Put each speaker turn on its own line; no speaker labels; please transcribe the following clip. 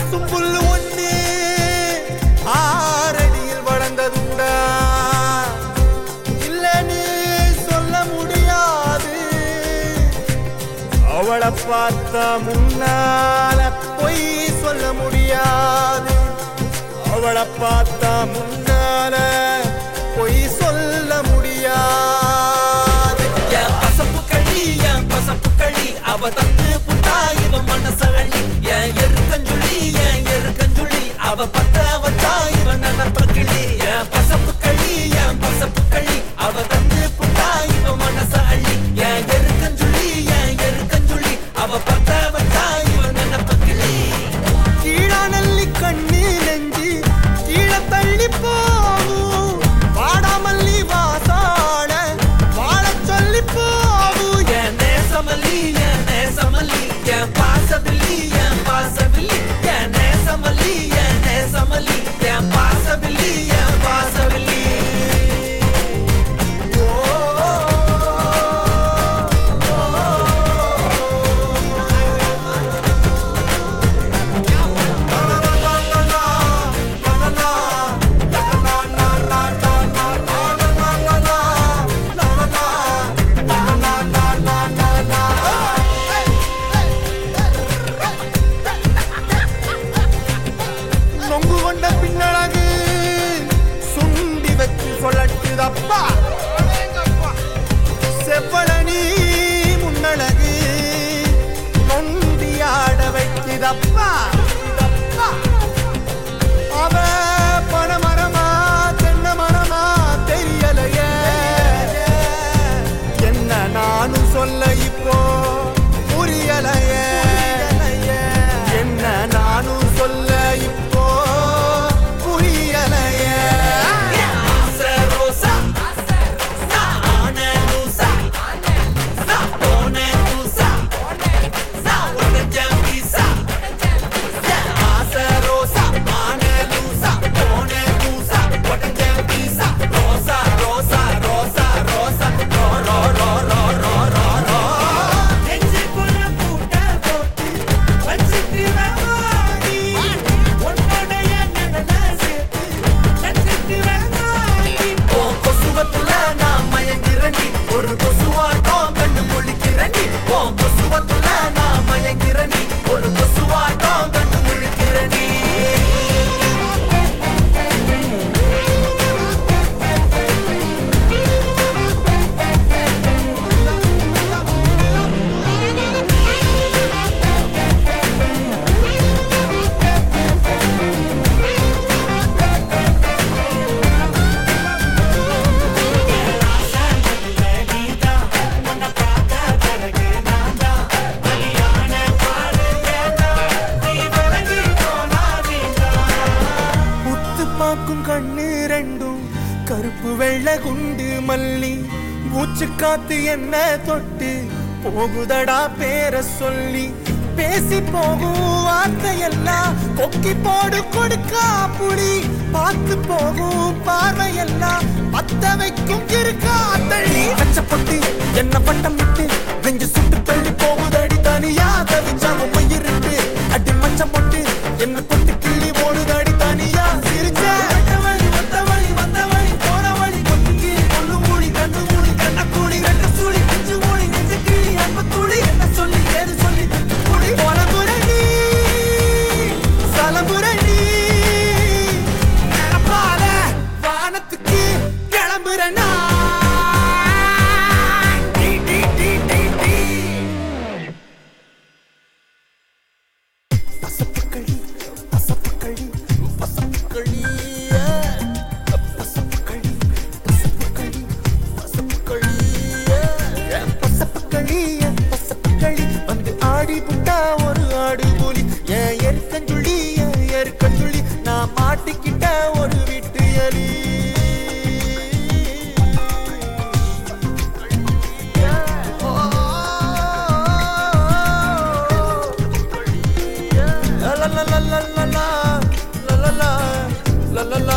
பசும்புல் ஒண்ணு ஆறடியில் வளர்ந்ததுண்டா இல்லைன்னு சொல்ல முடியாது அவளை பார்த்தா முன்னால பொய் சொல்ல முடியாது அவளை பார்த்தா முன்னால பொய் சொல்ல முடியாது
என் பசப்பு களி என் பசப்பு களி அவ தந்து புட்டா இவ மனசழி என் எருக்கஞ்சுழி என் எருக்கஞ்சுழி அவ பத்த வச்சா இவ நினப்ப கிளி என் பசப்பு களி என் பசப்பு களி அவ தந்து புட்டா இவ மனச அள்ளி என் எருக்கஞ்சுழி என் எருக்கஞ்சுழி அவ பத்த வச்சா இவ நினப்ப கிளி
கீழானல்லி கண்ணு நெஞ்சு கீழ தள்ளி போகும் வாடாமல்லி வாசாட வாழ சொல்லி போகும்
என் நேசமல்லி என் நேசமல்லி என் பாசபில்லி என் பாசபில்லி என் நேசமல்லி என் நேசமல்லி என் பாசபில்லி என் பாசபில்லி
நொங்கு கொண்ட பின்னழகு சுண்டி வச்சு சொல்லட்டுதப்பா செவ்வளனி முன்னழகு நொண்டியாட வைக்குதப்பா அவ பணமரமா தென்னை மரமா தெரியலையே என்ன நானும் சொல்ல இப்போ புரியலையே என்ன நானும் சொல்ல இப்போ புரியலையே
ஆசை ரோசா நான் ஆன லூசா நான் போன லூசா நான் உடஞ்ச பீசா ஆசை ரோசா ஆன லூசா போன லூசா உடஞ்ச பீசா ரோசா ரோசா ரோசா ரோசா ரோ ரோ ரோ ரோ ரோ ரோ ரோ நெஞ்சுக்குள்ள பூட்ட போட்டு வச்சுட்டு வாடி உன்னுடைய நிழலை சேர்த்து நச்சுட்டு வாடி உன் கொசுவத்துல நான் மயங்கிறேன்டி ஒரு கொசுவாட்டம் கண்ணு முழிக்கிறேன்டி உன் கொசுவத்துல நான் மயங்கிறேன்டி ஒரு கொசுவாட்டம் கண்ணு முழிக்கிறேன்டி
உத்து பார்க்கும் கண்ணு ரெண்டும் கருப்பு வெள்ளை குண்டு மல்லி மூச்சு காத்து என்ன தொட்டு போகுதடா பேர சொல்லி பேசி போகும் வார்த்தையெல்லாம் கொக்கி போடு கொடுக்கா புடி பார்த்து போகும் பார்வையெல்லாம் பத்த வைக்கும் இருக்கா தள்ளி கச்சப்பட்டு என்ன பட்டம் விட்டு நெஞ்சு சுட்டு தள்ளி போகுதடி தனியா தவிச்சா உண்மையிருட்டு அடி மச்சம் போட்டு என்ன தொட்டு கிள்ளி ஓடுதடி தனியா சிரிச்ச வழி வந்த வழி வந்த வழி போற வழி கொத்துக்கி கொள்ளு மூடி கண்ணு மூடி கண்ண கூடி ரெண்டு சூடி நெஞ்சு மூடி நெஞ்சு கிளி அன்பு துளி என்ன சொல்லி ஏது சொல்லி குடி போல முரணி சலமுரணி நினப்பால வானத்துக்கு கிளம்புறனா டி டி டி டி டி பசப்புக்களி பசப்புக்களி பசப்புக்களி பசப்புக்களி பசப்புக்களி பசப்புக்களி பசப்புக்களி பசப்புக்களி வந்து ஆடி புட்டா ஒரு ஆடு புலி என் எருக்கஞ்சுள்ளி என் எருக்கஞ்சுள்ளி நான் மாட்டிக்கிட்ட ஒரு வீட்டு எலி la la la la la la la la la la la la